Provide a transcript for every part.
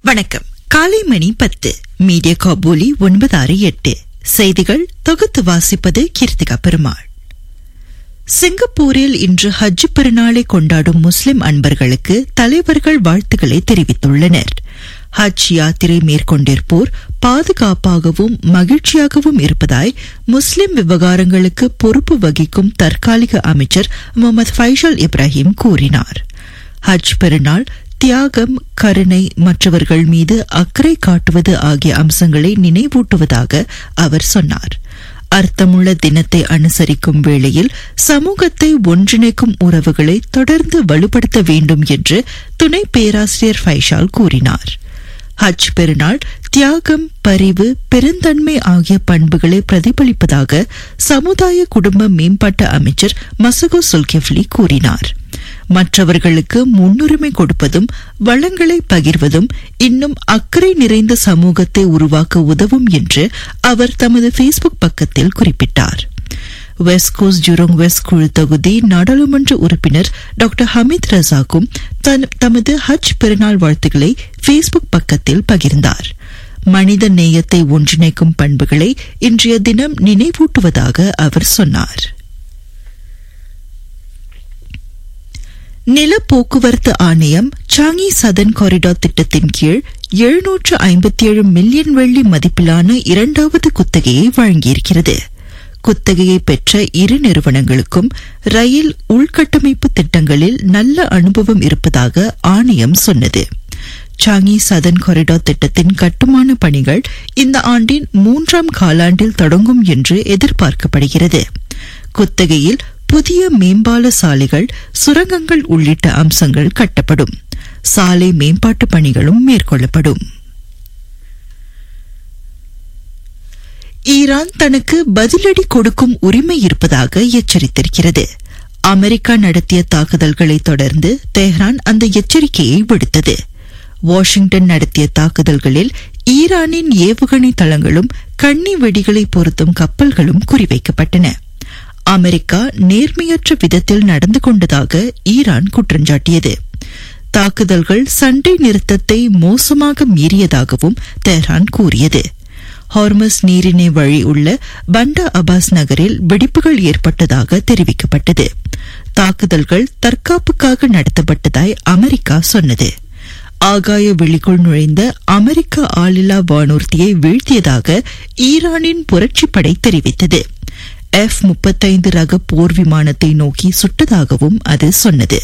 வணக்கம் காலை மணி பத்து மீடியா காபூலி ஒன்பது ஆறு எட்டு செய்திகள் தொகுத்து வாசிப்பது கீர்த்திகா பெருமாள் சிங்கப்பூரில் இன்று ஹஜ் பெருநாளை கொண்டாடும் முஸ்லிம் அன்பர்களுக்கு தலைவர்கள் வாழ்த்துக்களை தெரிவித்துள்ளனர் ஹஜ் யாத்திரை மேற்கொண்டிருப்போர் பாதுகாப்பாகவும் மகிழ்ச்சியாகவும் இருப்பதாய் முஸ்லிம் விவகாரங்களுக்கு பொறுப்பு வகிக்கும் தற்காலிக அமைச்சர் முகமது ஃபைசல் இப்ராஹிம் கூறினார் ஹஜ் பெருநாள் தியாகம் கருணை மற்றவர்கள் மீது அக்கறை காட்டுவது ஆகிய அம்சங்களை நினைவூட்டுவதாக அவர் சொன்னார் அர்த்தமுள்ள தினத்தை அனுசரிக்கும் வேளையில் சமூகத்தை ஒன்றிணைக்கும் உறவுகளை தொடர்ந்து வலுப்படுத்த வேண்டும் என்று துணை பேராசிரியர் ஃபைஷால் கூறினார் ஹஜ் பெருநாள் தியாகம் பரிவு பெருந்தன்மை ஆகிய பண்புகளை பிரதிபலிப்பதாக சமுதாய குடும்ப மேம்பாட்டு அமைச்சர் மசகோ சுல்கெஃப்லி கூறினார் மற்றவர்களுக்கு முன்னுரிமை கொடுப்பதும் வளங்களை பகிர்வதும் இன்னும் அக்கறை நிறைந்த சமூகத்தை உருவாக்க உதவும் என்று அவர் தமது ஃபேஸ்புக் பக்கத்தில் குறிப்பிட்டார் வெஸ்ட் கோஸ்ட் ஜூரோங் வெஸ்ட் குழு தொகுதி நாடாளுமன்ற உறுப்பினர் டாக்டர் ஹமீத் ரசாக்கும் தமது ஹஜ் பெருநாள் வாழ்த்துக்களை ஃபேஸ்புக் பக்கத்தில் பகிர்ந்தார் மனித நேயத்தை ஒன்றிணைக்கும் பண்புகளை இன்றைய தினம் நினைவூட்டுவதாக அவர் சொன்னார் நில போக்குவரத்து ஆணையம் சாங்கி சதன் காரிடார் திட்டத்தின் கீழ் எழுநூற்று ஐம்பத்தி ஏழு மில்லியன் வெள்ளி மதிப்பிலான இரண்டாவது குத்தகையை வழங்கியிருக்கிறது குத்தகையை பெற்ற இரு நிறுவனங்களுக்கும் ரயில் உள்கட்டமைப்பு திட்டங்களில் நல்ல அனுபவம் இருப்பதாக ஆணையம் சொன்னது சாங்கி சதன் காரிடார் திட்டத்தின் கட்டுமான பணிகள் இந்த ஆண்டின் மூன்றாம் காலாண்டில் தொடங்கும் என்று எதிர்பார்க்கப்படுகிறது குத்தகையில் புதிய மேம்பால சாலைகள் சுரங்கங்கள் உள்ளிட்ட அம்சங்கள் கட்டப்படும் சாலை மேம்பாட்டு பணிகளும் மேற்கொள்ளப்படும் ஈரான் தனக்கு பதிலடி கொடுக்கும் உரிமை இருப்பதாக எச்சரித்திருக்கிறது அமெரிக்கா நடத்திய தாக்குதல்களை தொடர்ந்து தெஹ்ரான் அந்த எச்சரிக்கையை விடுத்தது வாஷிங்டன் நடத்திய தாக்குதல்களில் ஈரானின் ஏவுகணை தளங்களும் கண்ணி வெடிகளை பொருத்தும் கப்பல்களும் குறிவைக்கப்பட்டன அமெரிக்கா நேர்மையற்ற விதத்தில் நடந்து கொண்டதாக ஈரான் குற்றஞ்சாட்டியது தாக்குதல்கள் சண்டை நிறுத்தத்தை மோசமாக மீறியதாகவும் தெஹ்ரான் கூறியது ஹார்மஸ் நீரிணை வழி உள்ள பண்டா அபாஸ் நகரில் வெடிப்புகள் ஏற்பட்டதாக தெரிவிக்கப்பட்டது தாக்குதல்கள் தற்காப்புக்காக நடத்தப்பட்டதாய் அமெரிக்கா சொன்னது ஆகாய வெளிக்குள் நுழைந்த அமெரிக்க ஆளில்லா வானூர்தியை வீழ்த்தியதாக ஈரானின் புரட்சிப்படை தெரிவித்தது எஃப் முப்பத்தைந்து ரக போர் விமானத்தை நோக்கி சுட்டதாகவும் அது சொன்னது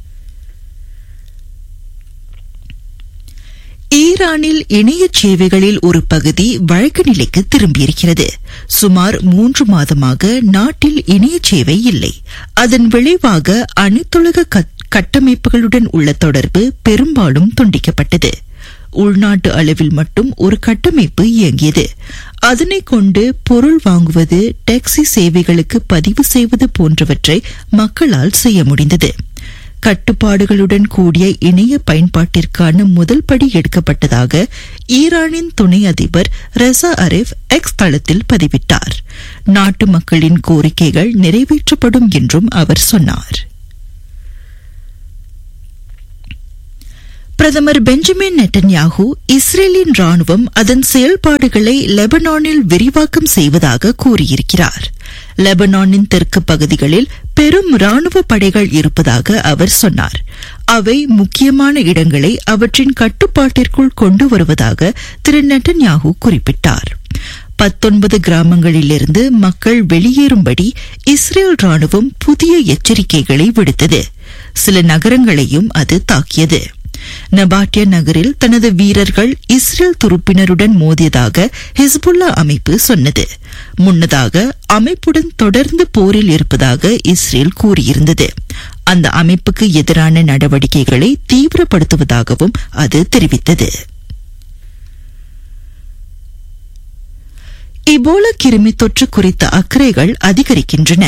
ஈரானில் இணைய சேவைகளில் ஒரு பகுதி வழக்கு நிலைக்கு திரும்பியிருக்கிறது சுமார் மூன்று மாதமாக நாட்டில் இணைய சேவை இல்லை அதன் விளைவாக அனைத்துலக கட்டமைப்புகளுடன் உள்ள தொடர்பு பெரும்பாலும் துண்டிக்கப்பட்டது உள்நாட்டு அளவில் மட்டும் ஒரு கட்டமைப்பு இயங்கியது அதனை கொண்டு பொருள் வாங்குவது டாக்ஸி சேவைகளுக்கு பதிவு செய்வது போன்றவற்றை மக்களால் செய்ய முடிந்தது கட்டுப்பாடுகளுடன் கூடிய இணைய பயன்பாட்டிற்கான முதல் படி எடுக்கப்பட்டதாக ஈரானின் துணை அதிபர் ரெசா அரேஃப் எக்ஸ் தளத்தில் பதிவிட்டார் நாட்டு மக்களின் கோரிக்கைகள் நிறைவேற்றப்படும் என்றும் அவர் சொன்னார் பிரதமர் பெஞ்சமின் நெட்டன்யாகு இஸ்ரேலின் ராணுவம் அதன் செயல்பாடுகளை லெபனானில் விரிவாக்கம் செய்வதாக கூறியிருக்கிறார் லெபனானின் தெற்கு பகுதிகளில் பெரும் ராணுவ படைகள் இருப்பதாக அவர் சொன்னார் அவை முக்கியமான இடங்களை அவற்றின் கட்டுப்பாட்டிற்குள் கொண்டு வருவதாக திரு நெட்டன்யாகு குறிப்பிட்டார் பத்தொன்பது கிராமங்களிலிருந்து மக்கள் வெளியேறும்படி இஸ்ரேல் ராணுவம் புதிய எச்சரிக்கைகளை விடுத்தது சில நகரங்களையும் அது தாக்கியது நபாட்டிய நகரில் தனது வீரர்கள் இஸ்ரேல் துருப்பினருடன் மோதியதாக ஹிஸ்புல்லா அமைப்பு சொன்னது முன்னதாக அமைப்புடன் தொடர்ந்து போரில் இருப்பதாக இஸ்ரேல் கூறியிருந்தது அந்த அமைப்புக்கு எதிரான நடவடிக்கைகளை தீவிரப்படுத்துவதாகவும் அது தெரிவித்தது இபோலா கிருமி தொற்று குறித்த அக்கறைகள் அதிகரிக்கின்றன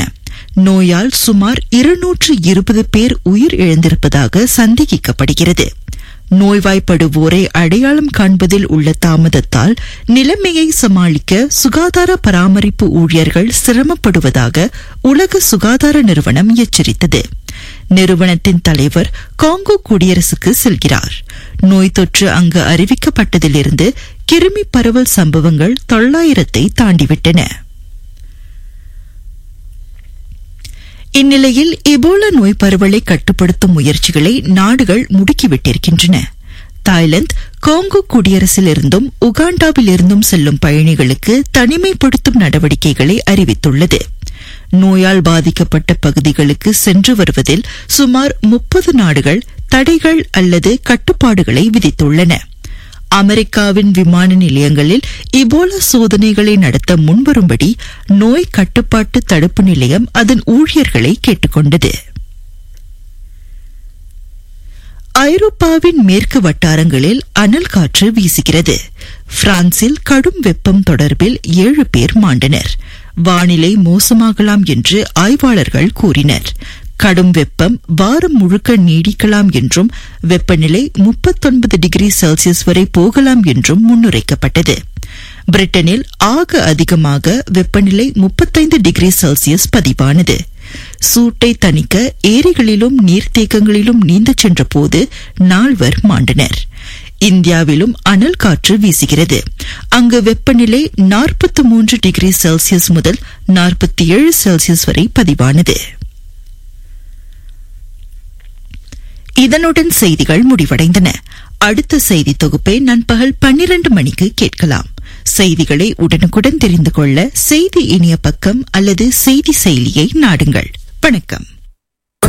நோயால் சுமார் இருநூற்று இருபது பேர் உயிர் இழந்திருப்பதாக சந்தேகிக்கப்படுகிறது நோய்வாய்ப்படுவோரை அடையாளம் காண்பதில் உள்ள தாமதத்தால் நிலைமையை சமாளிக்க சுகாதார பராமரிப்பு ஊழியர்கள் சிரமப்படுவதாக உலக சுகாதார நிறுவனம் எச்சரித்தது நிறுவனத்தின் தலைவர் காங்கோ குடியரசுக்கு செல்கிறார் நோய் தொற்று அங்கு அறிவிக்கப்பட்டதிலிருந்து கிருமி பரவல் சம்பவங்கள் தொள்ளாயிரத்தை தாண்டிவிட்டன இந்நிலையில் எபோலா நோய் பரவலை கட்டுப்படுத்தும் முயற்சிகளை நாடுகள் முடுக்கிவிட்டிருக்கின்றன தாய்லாந்து காங்கோ குடியரசிலிருந்தும் உகாண்டாவிலிருந்தும் செல்லும் பயணிகளுக்கு தனிமைப்படுத்தும் நடவடிக்கைகளை அறிவித்துள்ளது நோயால் பாதிக்கப்பட்ட பகுதிகளுக்கு சென்று வருவதில் சுமார் முப்பது நாடுகள் தடைகள் அல்லது கட்டுப்பாடுகளை விதித்துள்ளன அமெரிக்காவின் விமான நிலையங்களில் இபோலா சோதனைகளை நடத்த முன்வரும்படி நோய் கட்டுப்பாட்டு தடுப்பு நிலையம் அதன் ஊழியர்களை கேட்டுக்கொண்டது ஐரோப்பாவின் மேற்கு வட்டாரங்களில் அனல் காற்று வீசுகிறது பிரான்சில் கடும் வெப்பம் தொடர்பில் ஏழு பேர் மாண்டனர் வானிலை மோசமாகலாம் என்று ஆய்வாளர்கள் கூறினர் கடும் வெப்பம் வாரம் முழுக்க நீடிக்கலாம் என்றும் வெப்பநிலை முப்பத்தொன்பது டிகிரி செல்சியஸ் வரை போகலாம் என்றும் முன்னுரைக்கப்பட்டது பிரிட்டனில் ஆக அதிகமாக வெப்பநிலை முப்பத்தைந்து டிகிரி செல்சியஸ் பதிவானது சூட்டை தணிக்க ஏரிகளிலும் நீர்த்தேக்கங்களிலும் நீந்தச் சென்றபோது நால்வர் மாண்டனர் இந்தியாவிலும் அனல் காற்று வீசுகிறது அங்கு வெப்பநிலை நாற்பத்தி மூன்று டிகிரி செல்சியஸ் முதல் நாற்பத்தி ஏழு செல்சியஸ் வரை பதிவானது இதனுடன் செய்திகள் முடிவடைந்தன அடுத்த செய்தி தொகுப்பை நண்பகல் பன்னிரண்டு மணிக்கு கேட்கலாம் செய்திகளை உடனுக்குடன் தெரிந்து கொள்ள செய்தி இணைய பக்கம் அல்லது செய்தி செயலியை நாடுங்கள் வணக்கம்